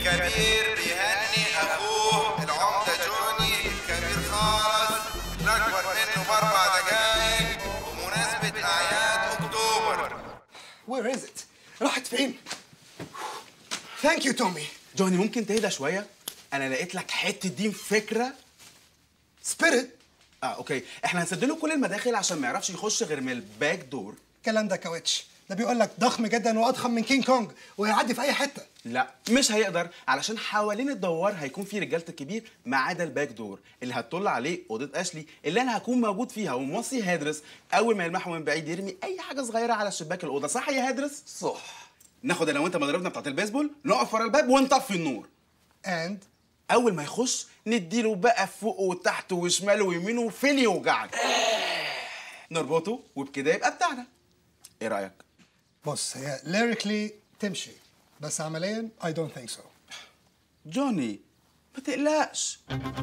الكبير بيهني اخوه العمده جوني الكبير خالص الاكبر منه باربع دقايق بمناسبه اعياد اكتوبر Where is it? راحت فين؟ ثانك يو تومي جوني ممكن تهدى شويه انا لقيت لك حته دين فكره سبيريت اه اوكي احنا هنسد له كل المداخل عشان ما يعرفش يخش غير من الباك دور الكلام ده كاوتش ده بيقول لك ضخم جدا واضخم من كينج كونج وهيعدي في اي حته لا مش هيقدر علشان حوالين الدوار هيكون في رجاله الكبير ما عدا الباك دور اللي هتطل عليه اوضه اشلي اللي انا هكون موجود فيها وموصي هادرس اول ما يلمحه من بعيد يرمي اي حاجه صغيره على شباك الاوضه صح يا هادرس صح ناخد انا وانت مضربنا بتاعت البيسبول نقف ورا الباب ونطفي النور اند اول ما يخش نديله بقى فوق وتحت وشمال ويمين وفين يوجعك نربطه وبكده يبقى بتاعنا ايه رايك بص هي ليريكلي تمشي بس عمليا I don't think so جوني ما تقلقش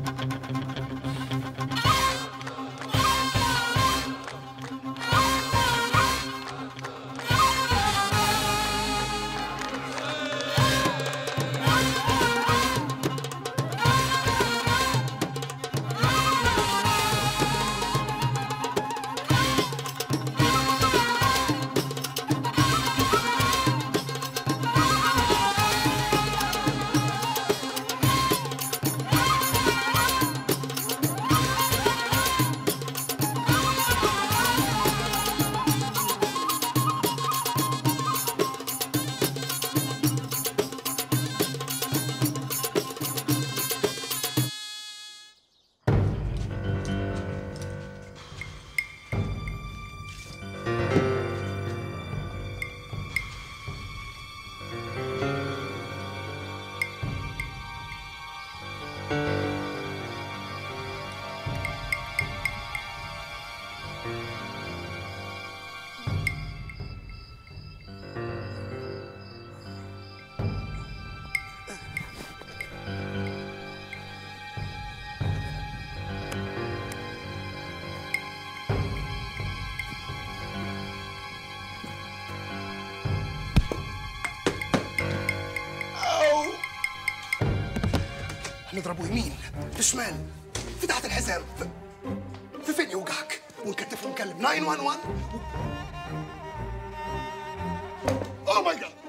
هنضربه يمين في شمال في تحت الحزام في, في فين يوجعك ونكتف له نكلم 911 اوه ماي جاد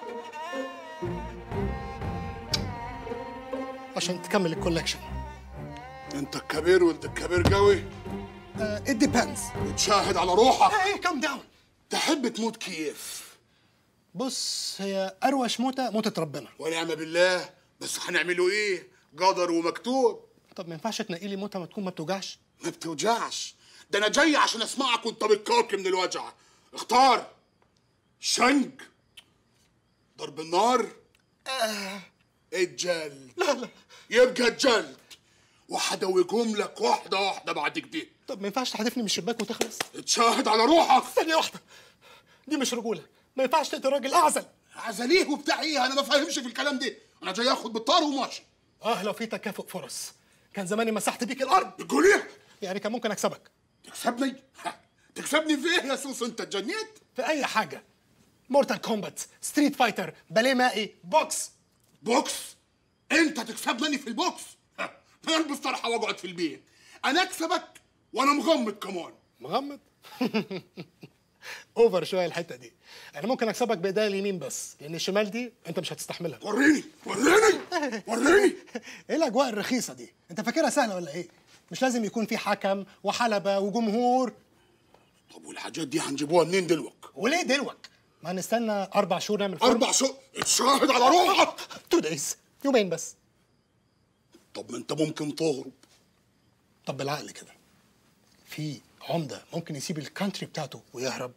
عشان تكمل الكولكشن انت الكبير وانت الكبير قوي ات ديبندز تشاهد على روحك هاي كم داون تحب تموت كيف بص هي اروش موته موته ربنا ونعم بالله بس هنعمله ايه قدر ومكتوب طب ما ينفعش تنقي لي موته ما تكون ما بتوجعش ما بتوجعش ده انا جاي عشان اسمعك وانت بتكاكي من الوجع اختار شنج ضرب النار آه. الجلد لا لا يبقى الجلد وهدوجهم لك واحده واحده بعد كده طب ما ينفعش تحدفني من الشباك وتخلص تشاهد على روحك ثانيه واحده دي مش رجوله ما ينفعش تقتل راجل اعزل عزليه وبتاع ايه انا ما فاهمش في الكلام ده انا جاي اخد بالطار وماشي اه لو في تكافؤ فرص كان زماني مسحت بيك الارض بتقول ايه يعني كان ممكن اكسبك تكسبني ها، تكسبني في ايه يا سوس انت اتجنيت في اي حاجه مورتال كومبات ستريت فايتر باليه مائي بوكس بوكس انت تكسبني في البوكس ها، انا البس طرحه واقعد في البيت انا اكسبك وانا مغمض كمان مغمض اوفر شويه الحته دي انا ممكن اكسبك بايديا اليمين بس لان الشمال دي انت مش هتستحملها وريني وريني وريني ايه الاجواء الرخيصه دي انت فاكرها سهله ولا ايه مش لازم يكون في حكم وحلبه وجمهور طب والحاجات دي هنجيبوها منين دلوك وليه دلوك ما نستنى اربع شهور نعمل فورم اربع شهور اتشاهد على روحك تو دايز يومين بس طب ما انت ممكن تهرب طب بالعقل كده في عمده ممكن يسيب الكانتري بتاعته ويهرب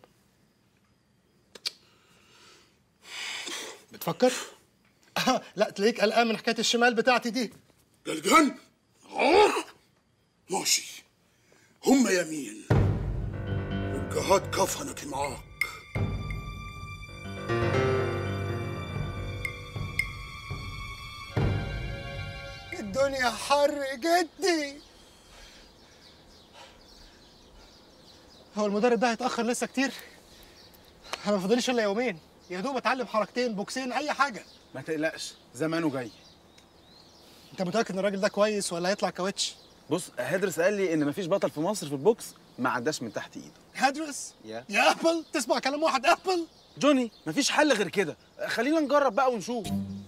بتفكر آه لا تلاقيك قلقان من حكايه الشمال بتاعتي دي قلقان آه. ماشي هم يمين يبقى هات كفنك معاك الدنيا حر جدي هو المدرب ده هيتاخر لسه كتير انا ما فاضليش الا يومين يا دوب اتعلم حركتين بوكسين اي حاجه ما تقلقش زمانه جاي انت متاكد ان الراجل ده كويس ولا هيطلع كاوتش بص هدرس قال لي ان مفيش بطل في مصر في البوكس ما عداش من تحت ايده هدرس يا. يا ابل تسمع كلام واحد ابل جوني مفيش حل غير كده خلينا نجرب بقى ونشوف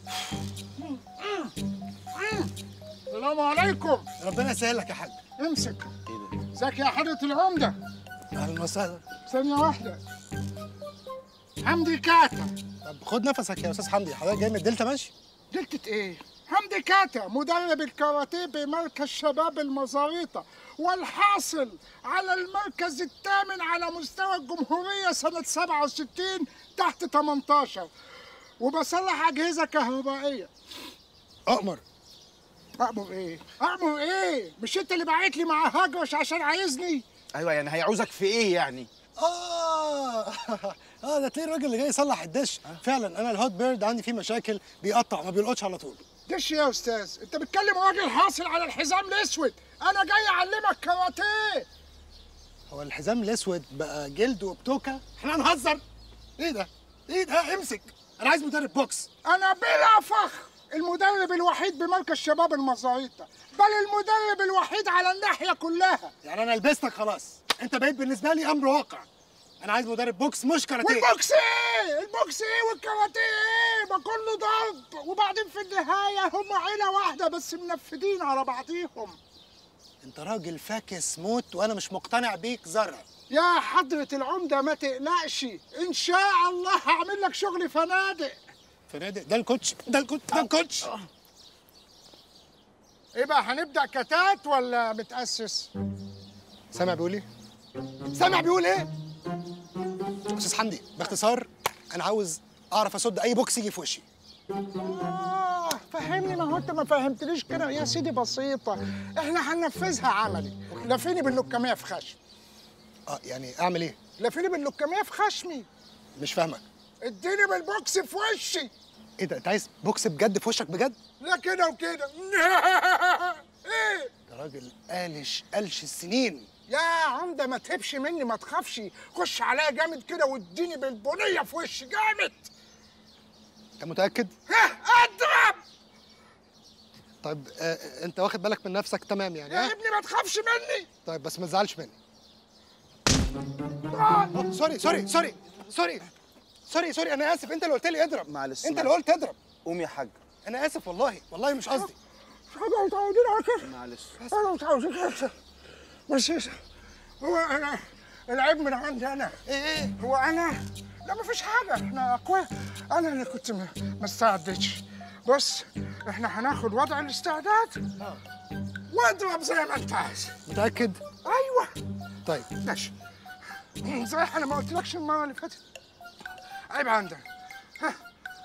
السلام عليكم ربنا يسهلك يا حاج امسك ايه ده ازيك يا حضرة العمدة اهلا وسهلا ثانية واحدة حمدي كاتا طب خد نفسك يا استاذ حمدي حضرتك جاي من الدلتا ماشي دلتة ايه؟ حمدي كاتا مدرب الكاراتيه بمركز شباب المزاريطة والحاصل على المركز الثامن على مستوى الجمهورية سنة 67 تحت 18 وبصلح أجهزة كهربائية اؤمر أأمر إيه؟ أأمر إيه؟ مش أنت اللي بعت لي مع هجرش عشان عايزني؟ ايوه يعني هيعوزك في ايه يعني اه اه ده تلاقي الراجل اللي جاي يصلح الدش فعلا انا الهوت بيرد عندي فيه مشاكل بيقطع ما بيلقطش على طول دش يا أستاذ أنت بتكلم راجل حاصل على الحزام الأسود أنا جاي أعلمك كاراتيه هو الحزام الاسود بقى جلد وبتوكه احنا هنهزر ايه ده ايه ده امسك انا عايز مدرب بوكس أنا بلا فخر المدرب الوحيد بمركز شباب المزاريطة بل المدرب الوحيد على الناحية كلها يعني انا لبستك خلاص انت بقيت بالنسبه لي امر واقع انا عايز مدرب بوكس مش كاراتيه والبوكس ايه؟ البوكس ايه والكاراتيه ايه؟ ما كله ضرب وبعدين في النهاية هم عيلة واحدة بس منفذين على بعضيهم انت راجل فاكس موت وانا مش مقتنع بيك ذره يا حضرة العمدة ما تقلقش إن شاء الله هعمل لك شغل فنادق فنادق ده الكوتش ده الكوتش ده الكوتش إيه بقى هنبدأ كتات ولا متأسس؟ سامع بيقول ايه سامع بيقول ايه استاذ حمدي باختصار انا عاوز اعرف اصد اي بوكس يجي في وشي آه فهمني ما هو أنت ما فهمتنيش كده يا سيدي بسيطة إحنا هننفذها عملي لفيني باللكمية في خشم اه يعني اعمل ايه لفيني باللكمية في خشمي مش فاهمك اديني بالبوكس في وشي ايه ده انت عايز بوكس بجد في وشك بجد لا كده وكده ايه ده راجل قالش قلش السنين يا عمدة ما تهبش مني ما تخافش خش عليا جامد كده واديني بالبنية في وشي جامد انت متاكد ها اضرب طيب آه انت واخد بالك من نفسك تمام يعني يا ها ابني ما تخافش مني طيب بس ما تزعلش مني آه، سوري سوري سوري سوري سوري سوري انا اسف انت اللي قلت لي اضرب معلش، انت اللي معلش. قلت اضرب قوم يا حاج انا اسف والله والله مش قصدي مش حاجة متعودين على كده معلش انا متعودين كده بس هو انا العيب من عندي انا ايه ايه هو انا لا مفيش حاجة احنا اقوياء انا اللي كنت م- ما استعدتش بص احنا هناخد وضع الاستعداد واضرب زي ما انت عايز متاكد ايوه طيب ماشي صحيح انا ما قلتلكش المرة اللي فاتت عيب عندك ها.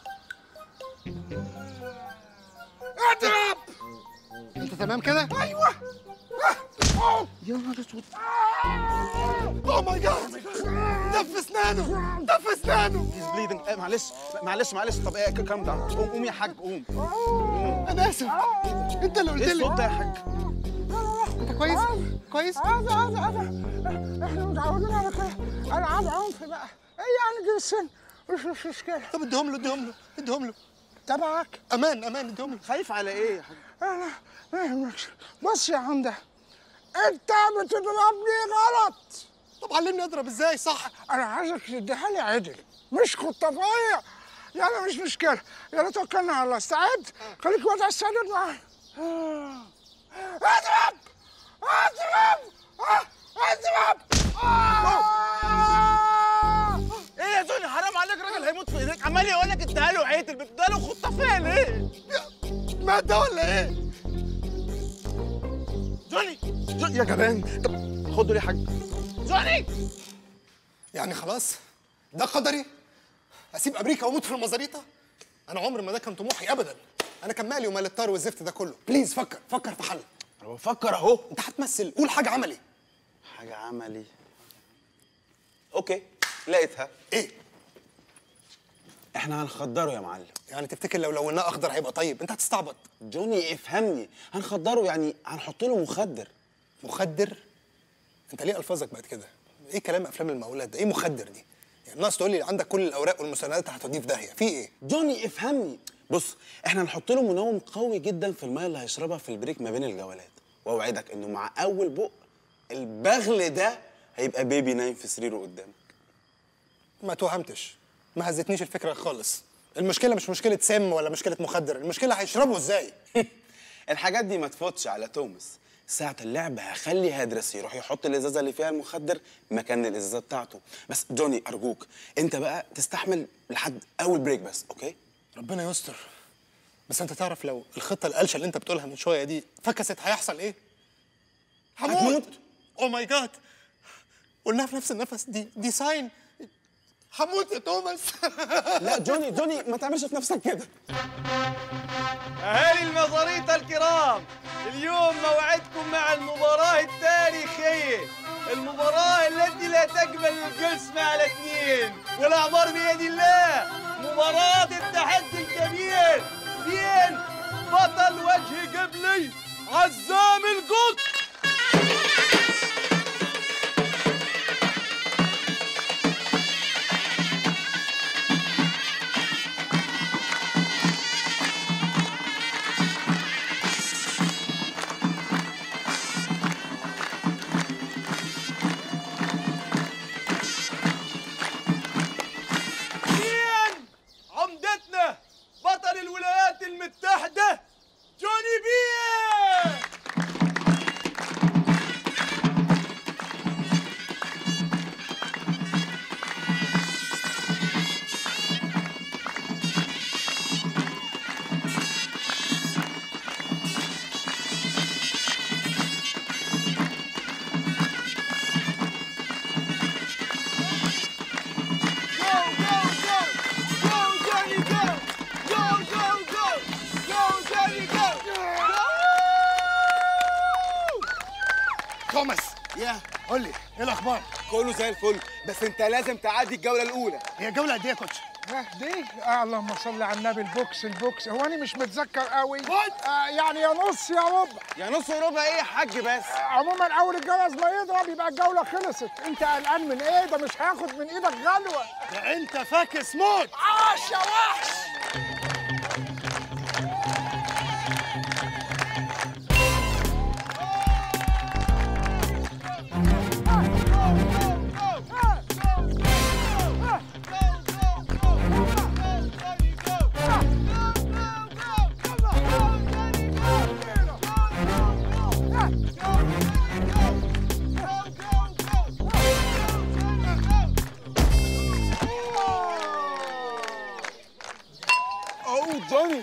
اضرب انت تمام كده ايوه ها. أوه. يا نهار اسود اوه ماي جاد دف اسنانه دف اسنانه هيز بليدنج معلش معلش معلش طب ايه كام داون قوم قوم يا حاج قوم انا اسف انت اللي قلت ايه الصوت ده لي يا حاج انت كويس كويس هذا هذا هذا احنا متعودين على كده العاب عنف بقى ايه يعني دي السن مش مش مشكله طب اديهم له اديهم له اديهم له تبعك امان امان اديهم له خايف على ايه يا حاج انا ما يهمكش بص يا عمده انت بتضربني غلط طب علمني اضرب ازاي صح انا عايزك تديها لي عدل مش خطافيه يلا مش مشكله يلا توكلنا على الله استعد خليك وضع السداد معايا آه. اضرب اضرب آه. اضرب آه. ايه يا جوني حرام عليك راجل هيموت في ايديك عمال يقول لك اديها له عيد بتديها له خطافيه ليه مات ده ولا ايه جوني جوني يا جبان طب خده ليه يا حاج جوني يعني خلاص ده قدري اسيب امريكا واموت في المزاريطه انا عمري ما ده كان طموحي ابدا انا كان مالي ومال الطار والزفت ده كله بليز فكر فكر في حل هو فكر اهو انت هتمثل قول حاجه عملي حاجه عملي اوكي لقيتها ايه احنا هنخدره يا معلم يعني تفتكر لو لوناه اخضر هيبقى طيب انت هتستعبط جوني افهمني هنخدره يعني هنحط له مخدر مخدر انت ليه الفاظك بقت كده ايه كلام افلام المقاولات ده ايه مخدر دي يعني ناقص تقول لي عندك كل الاوراق والمستندات هتوديه في داهيه في ايه جوني افهمني بص احنا هنحط له منوم قوي جدا في الميه اللي هيشربها في البريك ما بين الجولات واوعدك انه مع اول بق البغل ده هيبقى بيبي نايم في سريره قدامك ما توهمتش ما هزتنيش الفكره خالص المشكله مش مشكله سم ولا مشكله مخدر المشكله هيشربه ازاي الحاجات دي ما تفوتش على توماس ساعة اللعب هخلي هادرس يروح يحط الازازة اللي فيها المخدر مكان الازازة بتاعته بس جوني ارجوك انت بقى تستحمل لحد اول بريك بس اوكي ربنا يستر بس انت تعرف لو الخطه القلشه اللي انت بتقولها من شويه دي فكست هيحصل ايه هموت او ماي جاد قلناها في نفس النفس دي دي ساين هموت يا توماس لا جوني جوني ما تعملش في نفسك كده أهالي المزاريطة الكرام اليوم موعدكم مع المباراة التاريخية المباراة التي لا تقبل القسم على اثنين والأعمار بيد الله مباراة التحدي الكبير بين بطل وجه قبلي عزام القط مين عمدتنا بطل الولايات المتحدة جوني بيه Go, go, go! Go, Johnny, go! Go, go, go! Go, Johnny, go! توماس يا قول لي ايه الاخبار كله زي الفل بس انت لازم تعدي الجولة الأولى هي الجوله قد ايه يا كوتش اه دي آه اللهم صل على النبي البوكس البوكس هو انا مش متذكر قوي آه يعني يا نص يا ربع يا نص وربع ايه يا حاج بس آه عموما اول الجواز ما يضرب يبقى الجوله خلصت انت قلقان من ايه ده مش هياخد من ايدك غلوه ده انت فاكس موت عاش يا وحش اوه جوني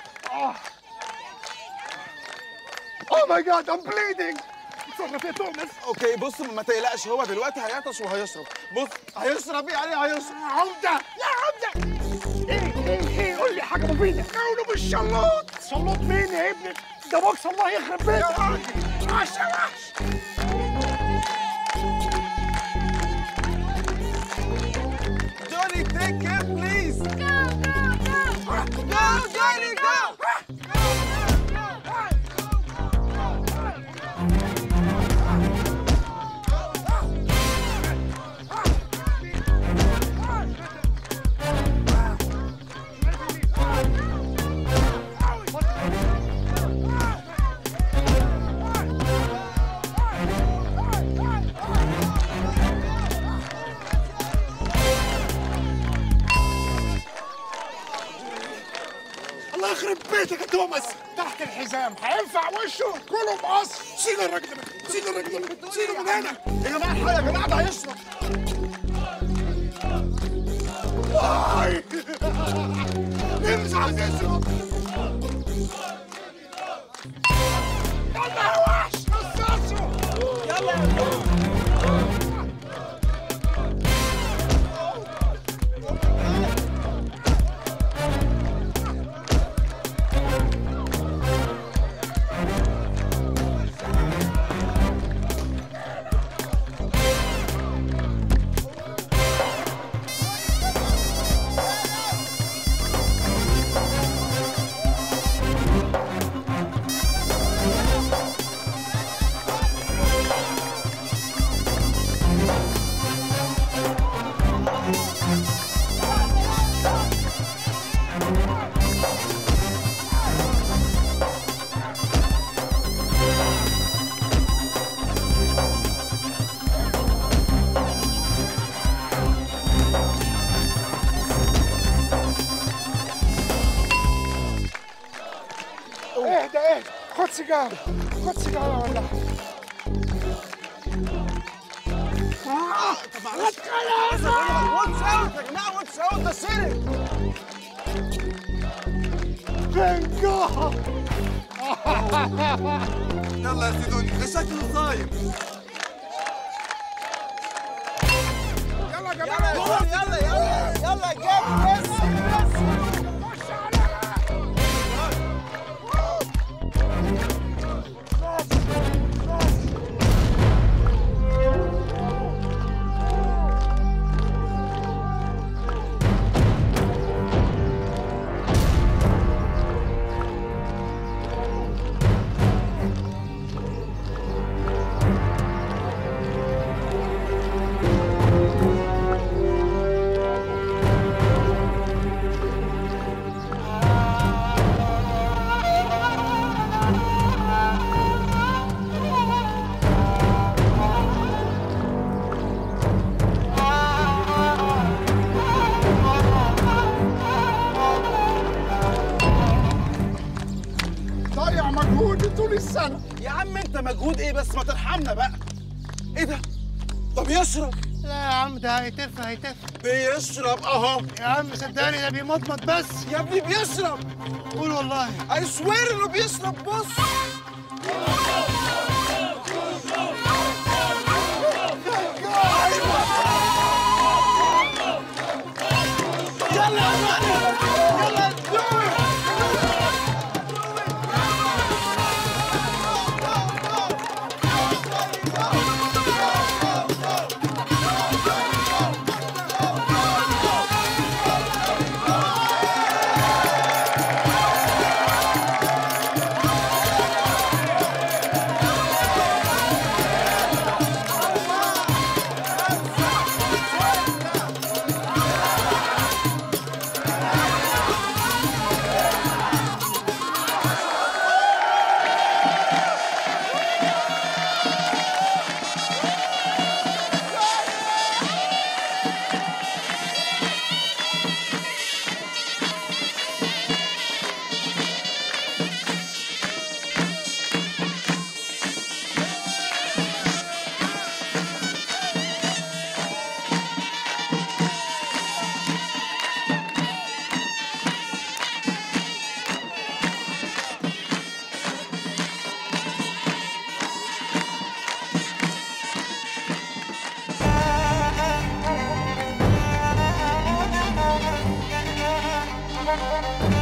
اوه ماي جاد ام بليدنج اتصرف يا توماس اوكي بص ما تقلقش هو دلوقتي هيعطش وهيشرب بص هيشرب يعني هيشرب عمده يا عمده ايه ايه ايه قول لي حاجه مفيده كونه بالشلوط شلوط مين يا ابني ده بوكس الله يخرب بيتك يا راجل عاش يا وحش جوني تيك كير بليز Go, Johnny, go! الله يخرب بيتك يا توماس تحت الحزام هينفع وشه كله مقص شيل الراجل ده شيل الراجل ده شيله من هنا يا جماعه الحق يا جماعه ده هيشرب واي مين مش عايز يشرب يلا يا وحش قصصه Go, اهدى اهدى خد سيجاره خد سيجاره ولا واتس اوت يا جماعه واتس اوت ده سرق بنجو يلا يا سيدوني ده شكله صايم يلا يا جماعه يلا يلا يلا جاب بس بس خش عليها ضيع مجهودي طول السنه يا عم انت مجهود ايه بس ما ترحمنا بقى ايه ده ده بيشرب لا يا عم ده هيتف هيتف بيشرب اهو يا عم صدقني ده بيمضمض بس يا ابني بيشرب قول والله اي سوير انه بيشرب بص Thank